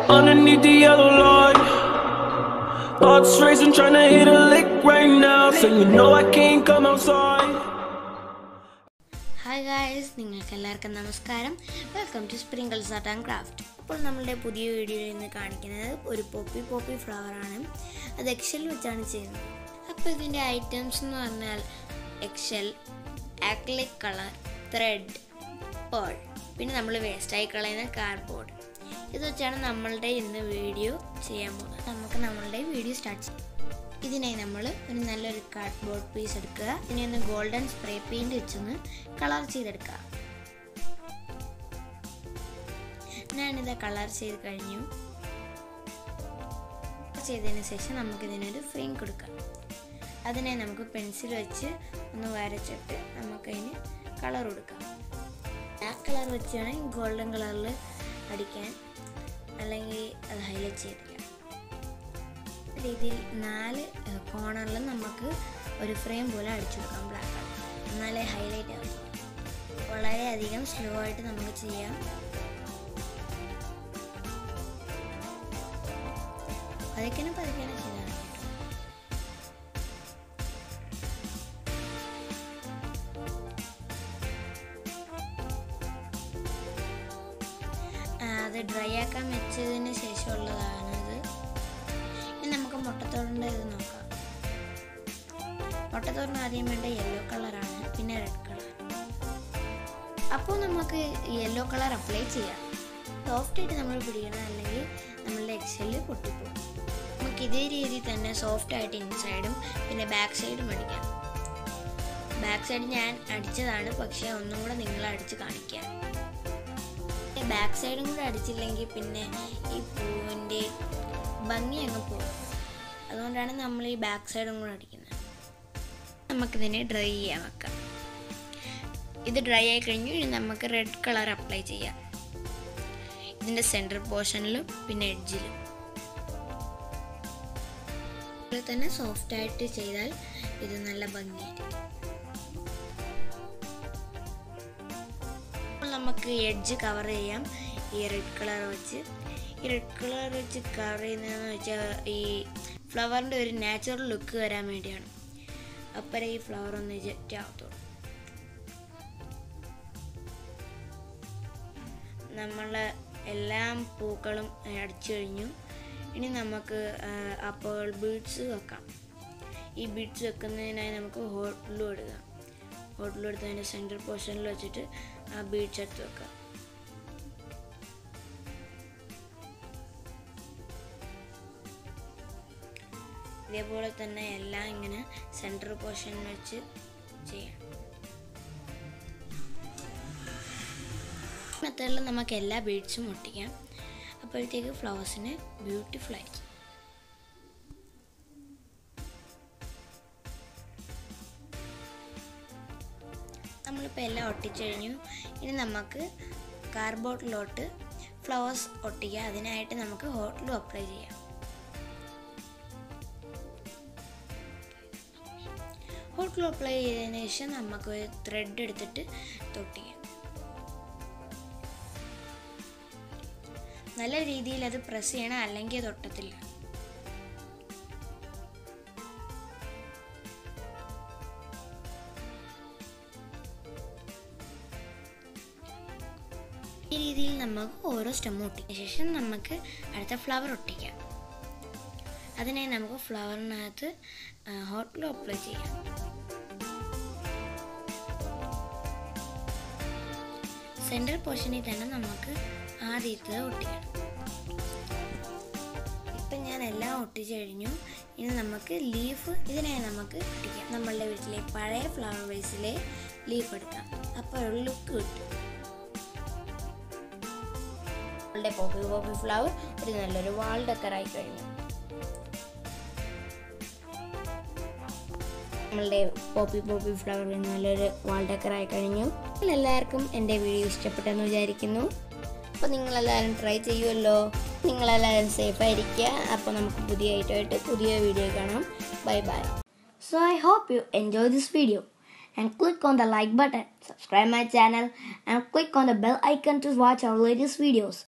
underneath the yellow light. Thoughts racing, trying to hit a lick right now. So you know I can't come outside. Hi guys നിങ്ങൾക്ക് എല്ലാവർക്കും നമസ്കാരം welcome to sprinkles art and craft അപ്പോൾ നമ്മളുടെ പുതിയ വീഡിയോയിൽ നിന്ന് കാണിക്കുന്നത് ഒരു പോപ്പി പോപ്പി ഫ്ലവർ ആണ് അത് എക്സൽ വെച്ചാണ് ചെയ്യുന്നത് അപ്പോൾ ഇതിൻ്റെ ഐറ്റംസ് എന്ന് പറഞ്ഞാൽ Excel acrylic colour thread pearl പിന്നെ നമ്മൾ വേസ്റ്റായി കളയുന്ന കാർഡ്ബോർഡ് ഇത് വെച്ചാണ് നമ്മളുടെ ഇന്ന് വീഡിയോ ചെയ്യാൻ പോകുന്നത് നമുക്ക് നമ്മളുടെ വീഡിയോ സ്റ്റാർട്ട് ചെയ്യാം ഇതിനായി നമ്മൾ ഒരു നല്ലൊരു കാർഡ്ബോർഡ് പീസ് എടുക്കുക ഇതിനെ ഒന്ന് ഗോൾഡൻ സ്പ്രേ പെയിന്റ് വെച്ചൊന്ന് കളർ ചെയ്തെടുക്കുക ഞാനിത് കളർ ചെയ്ത് കഴിഞ്ഞു ചെയ്തതിന് ശേഷം നമുക്ക് ഇതിനൊരു ഫ്രെയിം കൊടുക്കാം അതിനെ നമുക്ക് പെൻസിൽ വെച്ച് ഒന്ന് വരച്ചിട്ട് നമുക്കതിന് കളർ കൊടുക്കാം ബ്ലാക്ക് കളർ വെച്ച് വേണം ഗോൾഡൻ കളറിൽ അടിക്കാൻ അല്ലെങ്കിൽ അത് ഹൈലൈറ്റ് ചെയ്തില്ല രീതിയിൽ നാല് കോണറിൽ നമുക്ക് ഒരു ഫ്രെയിം പോലെ അടിച്ചു കൊടുക്കാം ബ്ലാക്ക് കളർ എന്നാലേ ഹൈലൈറ്റ് ആവും വളരെയധികം സ്ലോ ആയിട്ട് നമുക്ക് ചെയ്യാം പതുക്കനെ പതുക്കനെ ചെയ്താൽ മതി കേട്ടോ ആ, അത് ഡ്രൈ ആക്കാൻ വെച്ചതിന് ശേഷമുള്ളതാണത് ഇനി നമുക്ക് മുട്ടത്തോടിൻ്റെ ഇത് നോക്കാം മുട്ടത്തോടിന് ആദ്യം വേണ്ട യെല്ലോ കളറാണ് പിന്നെ റെഡ് കളർ അപ്പോൾ നമുക്ക് യെല്ലോ കളർ അപ്ലൈ ചെയ്യാം സോഫ്റ്റ് ആയിട്ട് നമ്മൾ പിടിക്കണം അല്ലെങ്കിൽ നമ്മളുടെ എക്സല് പൊട്ടിപ്പോകും നമുക്ക് ഇതേ രീതിയിൽ തന്നെ സോഫ്റ്റ് ആയിട്ട് ഇൻസൈഡും പിന്നെ ബാക്ക് സൈഡും അടിക്കാം ബാക്ക് സൈഡ് ഞാൻ അടിച്ചതാണ് പക്ഷേ ഒന്നും കൂടെ നിങ്ങൾ അടിച്ച് കാണിക്കാം ബാക്ക് സൈഡും കൂടെ അടിച്ചില്ലെങ്കിൽ പിന്നെ ഈ പൂവിൻ്റെ ഭംഗി അങ്ങ് പോകും അതുകൊണ്ടാണ് നമ്മൾ ഈ ബാക്ക് സൈഡും കൂടെ അടിക്കുന്നത് നമുക്കിതിനെ ഡ്രൈ ചെയ്യാൻ വെക്കാം ഇത് ഡ്രൈ ആയി കഴിഞ്ഞു ഇനി നമുക്ക് റെഡ് കളർ അപ്ലൈ ചെയ്യാം ഇതിൻ്റെ സെൻറ്റർ പോർഷനിലും പിന്നെ എഡ്ജിലും അതുപോലെ തന്നെ സോഫ്റ്റ് ആയിട്ട് ചെയ്താൽ ഇത് നല്ല ഭംഗിയായിരിക്കും അപ്പോൾ നമുക്ക് എഡ്ജ് കവർ ചെയ്യാം ഈ റെഡ് കളർ വെച്ച് ഈ റെഡ് കളർ വെച്ച് കവർ ചെയ്യുന്നതെന്ന് വെച്ചാൽ ഈ ഫ്ലവറിൻ്റെ ഒരു നാച്ചുറൽ ലുക്ക് വരാൻ വേണ്ടിയാണ് അപ്പറേ ഈ ഫ്ലവർ ഒന്ന് ജെറ്റ് ആവത്തുള്ളൂ നമ്മൾ എല്ലാം പൂക്കളും അടിച്ചു കഴിഞ്ഞു ഇനി നമുക്ക് ആ പേൾ ബീഡ്സ് വെക്കാം ഈ ബീഡ്സ് വെക്കുന്നതിനായി നമുക്ക് ഹോട്ട് ഗ്ലൂ എടുക്കാം ഹോട്ട് ഗ്ലൂ എടുത്ത് അതിൻ്റെ സെൻറ്റർ പോർഷനിൽ വെച്ചിട്ട് ആ ബീഡ്സ് എടുത്ത് വെക്കാം ഇതേപോലെ തന്നെ എല്ലാം ഇങ്ങനെ സെൻറ്റർ പോർഷനിൽ വെച്ച് ചെയ്യാം മെത്തേഡിൽ നമുക്ക് എല്ലാ ബീഡ്സും ഒട്ടിക്കാം അപ്പോഴത്തേക്ക് ഫ്ലവേഴ്സിന് ബ്യൂട്ടിഫുൾ ആയിരിക്കും നമ്മളിപ്പോൾ എല്ലാം ഒട്ടിച്ചു കഴിഞ്ഞു ഇനി നമുക്ക് കാർബോർഡിലോട്ട് ഫ്ലവേഴ്സ് ഒട്ടിക്കുക അതിനായിട്ട് നമുക്ക് ഹോട്ടിലും അപ്ലൈ ചെയ്യാം ഹോട്ടിൽ അപ്ലൈ ചെയ്തതിന് ശേഷം നമുക്ക് ഒരു ത്രെഡ് എടുത്തിട്ട് തൊട്ടിക്കാം നല്ല രീതിയിൽ അത് പ്രസ് ചെയ്യണം അല്ലെങ്കിൽ അത് ഒട്ടത്തില്ല ഈ രീതിയിൽ നമുക്ക് ഓരോ സ്റ്റെം ഒട്ടിക്കുന്ന ശേഷം നമുക്ക് അടുത്ത ഫ്ലവർ ഒട്ടിക്കാം അതിനായി നമുക്ക് ഫ്ലവറിനകത്ത് ഹോട്ട് ഗ്ലൂ അപ്ലൈ ചെയ്യാം സെൻറ്റർ പോർഷനിൽ തന്നെ നമുക്ക് ആദ്യത്തെ ഒട്ടിക്കണം ഇപ്പം ഞാൻ എല്ലാം ഒട്ടിച്ചു കഴിഞ്ഞു ഇനി നമുക്ക് ലീഫ് ഇതിനായി നമുക്ക് ഒട്ടിക്കാം നമ്മളുടെ വീട്ടിലെ പഴയ ഫ്ലവർ വേസിലെ ലീഫ് എടുക്കാം അപ്പോൾ ഒരു ലുക്ക് കിട്ടും നമ്മളുടെ പോപ്പി പോപ്പി ഫ്ലവർ ഒരു നല്ലൊരു വാൾ ഡെക്കറായി കഴിഞ്ഞു നമ്മളുടെ പോപ്പി പോപ്പി ഫ്ലവർ നല്ലൊരു വാൾ ഡെക്കറായി കഴിഞ്ഞു എല്ലാവർക്കും എൻ്റെ വീഡിയോ ഇഷ്ടപ്പെട്ടെന്ന് വിചാരിക്കുന്നു അപ്പോൾ നിങ്ങളെല്ലാവരും ട്രൈ ചെയ്യുമല്ലോ നിങ്ങളെല്ലാവരും സേഫ് ആയിരിക്കുക അപ്പോൾ നമുക്ക് പുതിയ ഐറ്റമായിട്ട് പുതിയ വീഡിയോ കാണാം bye bye so I hope you enjoy this video and click on the like button, subscribe my channel and click on the bell icon to watch our latest videos.